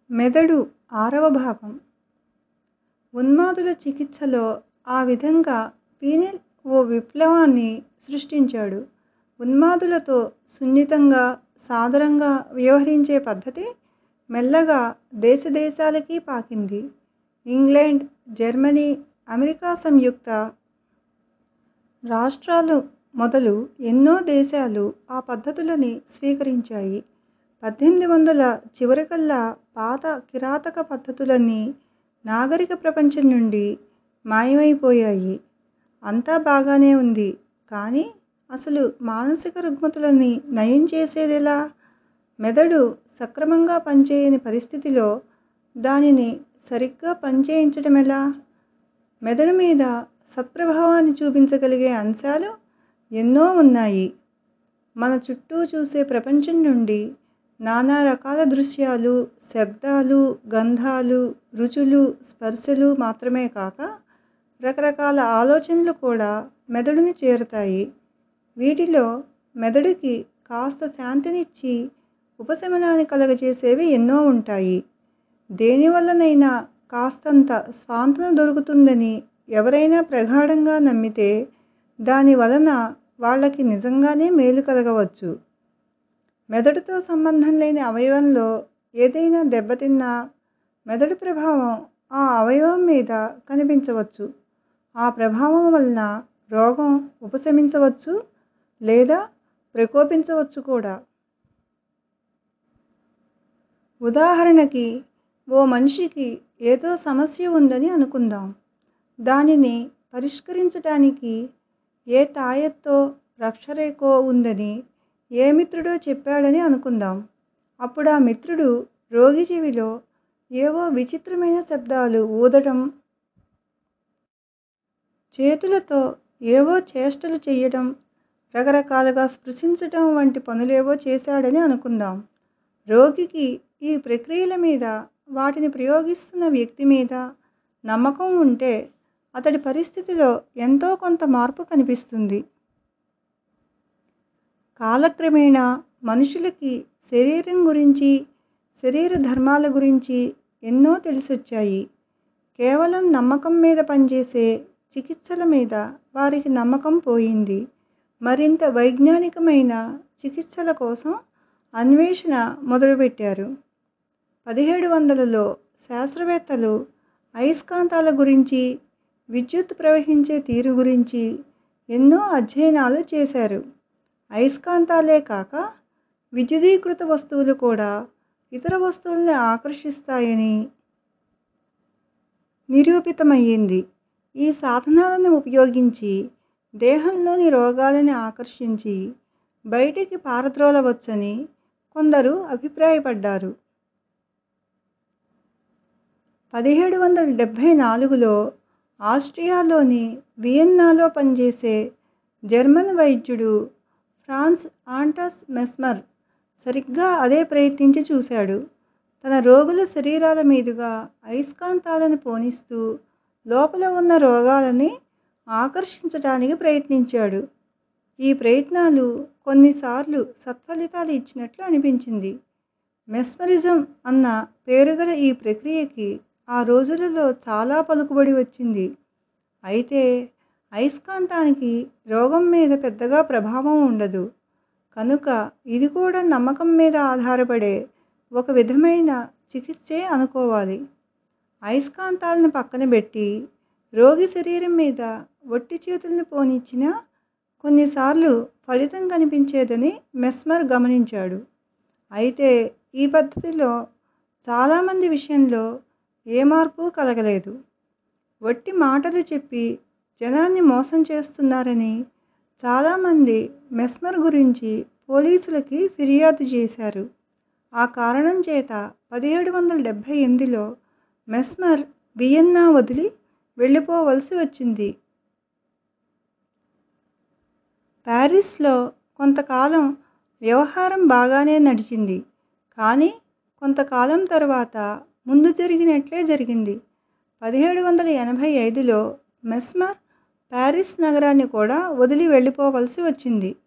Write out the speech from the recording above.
మెదడు ఆరవ భాగం ఉన్మాదుల చికిత్సలో ఆ విధంగా పీనెల్ ఓ విప్లవాన్ని సృష్టించాడు. ఉన్మాదులతో సున్నితంగా, సాదరంగా వ్యవహరించే పద్ధతి మెల్లగా దేశదేశాలకీ పాకింది. ఇంగ్లండ్, జర్మనీ, అమెరికా సంయుక్త రాష్ట్రాలు మొదలు ఎన్నో దేశాలు ఆ పద్ధతులని స్వీకరించాయి. పద్దెనిమిది వందల చివరకల్లా పాత కిరాతక పద్ధతులన్నీ నాగరిక ప్రపంచం నుండి మాయమైపోయాయి. అంతా బాగానే ఉంది కానీ అసలు మానసిక రుగ్మతలని నయం చేసేదెలా? మెదడు సక్రమంగా పనిచేయని పరిస్థితిలో దానిని సరిగ్గా పనిచేయించటమెలా? మెదడు మీద సత్ప్రభావాన్ని చూపించగలిగే అంశాలు ఎన్నో ఉన్నాయి. మన చుట్టూ చూసే ప్రపంచం నుండి నానా రకాల దృశ్యాలు, శబ్దాలు, గంధాలు, రుచులు, స్పర్శలు మాత్రమే కాక రకరకాల ఆలోచనలు కూడా మెదడుని చేరతాయి. వీటిలో మెదడుకి కాస్త శాంతినిచ్చి ఉపశమనాన్ని కలగజేసేవి ఎన్నో ఉంటాయి. దేనివల్లనైనా కాస్తంత స్వాంతన దొరుకుతుందని ఎవరైనా ప్రగాఢంగా నమ్మితే దాని వలన వాళ్ళకి నిజంగానే మేలు కలగవచ్చు. మెదడుతో సంబంధం లేని అవయవంలో ఏదైనా దెబ్బతిన్నా మెదడు ప్రభావం ఆ అవయవం మీద కనిపించవచ్చు. ఆ ప్రభావం వలన రోగం ఉపశమించవచ్చు లేదా ప్రకోపించవచ్చు కూడా. ఉదాహరణకి ఓ మనిషికి ఏదో సమస్య ఉందని అనుకుందాం. దానిని పరిష్కరించటానికి ఏ తాయెత్తో, రక్షరేఖో ఉందని ఏ మిత్రుడో చెప్పాడని అనుకుందాం. అప్పుడా మిత్రుడు రోగి చెవిలో ఏవో విచిత్రమైన శబ్దాలు ఊదటం, చేతులతో ఏవో చేష్టలు చెయ్యటం, రకరకాలుగా స్పృశించటం వంటి పనులేవో చేశాడని అనుకుందాం. రోగికి ఈ ప్రక్రియల మీద, వాటిని ప్రయోగిస్తున్న వ్యక్తి మీద నమ్మకం ఉంటే అతడి పరిస్థితిలో ఎంతో కొంత మార్పు కనిపిస్తుంది. కాలక్రమేణా మనుషులకి శరీరం గురించీ, శరీర ధర్మాల గురించీ ఎన్నో తెలిసొచ్చాయి. కేవలం నమ్మకం మీద పనిచేసే చికిత్సల మీద వారికి నమ్మకం పోయింది. మరింత వైజ్ఞానికమైన చికిత్సల కోసం అన్వేషణ మొదలుపెట్టారు. పదిహేడు వందలలో శాస్త్రవేత్తలు అయస్కాంతాల గురించీ, విద్యుత్తు ప్రవహించే తీరు గురించీ ఎన్నో అధ్యయనాలు చేశారు. అయస్కాంతాలే కాక విద్యుదీకృత వస్తువులు కూడా ఇతర వస్తువుల్ని ఆకర్షిస్తాయని నిరూపితమయింది. ఈ సాధనాలని ఉపయోగించి దేహంలోని రోగాలని ఆకర్షించి బయటికి పారద్రోలవచ్చని కొందరు అభిప్రాయపడ్డారు. పదిహేడు వందల డెబ్భై నాలుగులో ఆస్ట్రియాలోని వియన్నాలో పనిచేసే జర్మన్ వైద్యుడు ఫ్రాన్స్ ఆంటస్ మెస్మర్ సరిగ్గా అదే ప్రయత్నించి చూశాడు. తన రోగుల శరీరాల మీదుగా అయస్కాంతాలని పోనిస్తూ లోపల ఉన్న రోగాలని ఆకర్షించటానికి ప్రయత్నించాడు. ఈ ప్రయత్నాలు కొన్నిసార్లు సత్ఫలితాలు ఇచ్చినట్లు అనిపించింది. మెస్మరిజం అన్న పేరుగల ఈ ప్రక్రియకి ఆ రోజులలో చాలా పలుకుబడి వచ్చింది. అయితే అయస్కాంతానికి రోగం మీద పెద్దగా ప్రభావం ఉండదు. కనుక ఇది కూడా నమ్మకం మీద ఆధారపడే ఒక విధమైన చికిత్సే అనుకోవాలి. అయస్కాంతాలని పక్కనబెట్టి రోగి శరీరం మీద వట్టి చేతుల్ని పోనిచ్చినా కొన్నిసార్లు ఫలితం కనిపించేదని మెస్మర్ గమనించాడు. అయితే ఈ పద్ధతిలో చాలామంది విషయంలో ఏ మార్పూ కలగలేదు. వట్టి మాటలు చెప్పి జనాన్ని మోసం చేస్తున్నారని చాలామంది మెస్మర్ గురించి పోలీసులకి ఫిర్యాదు చేశారు. ఆ కారణం చేత పదిహేడు వందల డెబ్భై ఎనిమిదిలో మెస్మర్ వియన్నా వదిలి వెళ్ళిపోవలసి వచ్చింది. పారిస్ లో కొంతకాలం వ్యవహారం బాగానే నడిచింది. కానీ కొంతకాలం తరువాత ముందు జరిగినట్లే జరిగింది. పదిహేడు వందల ఎనభై ఐదులో మెస్మర్ పారిస్ నగరాన్ని కూడా వదిలి వెళ్ళిపోవలసి వచ్చింది.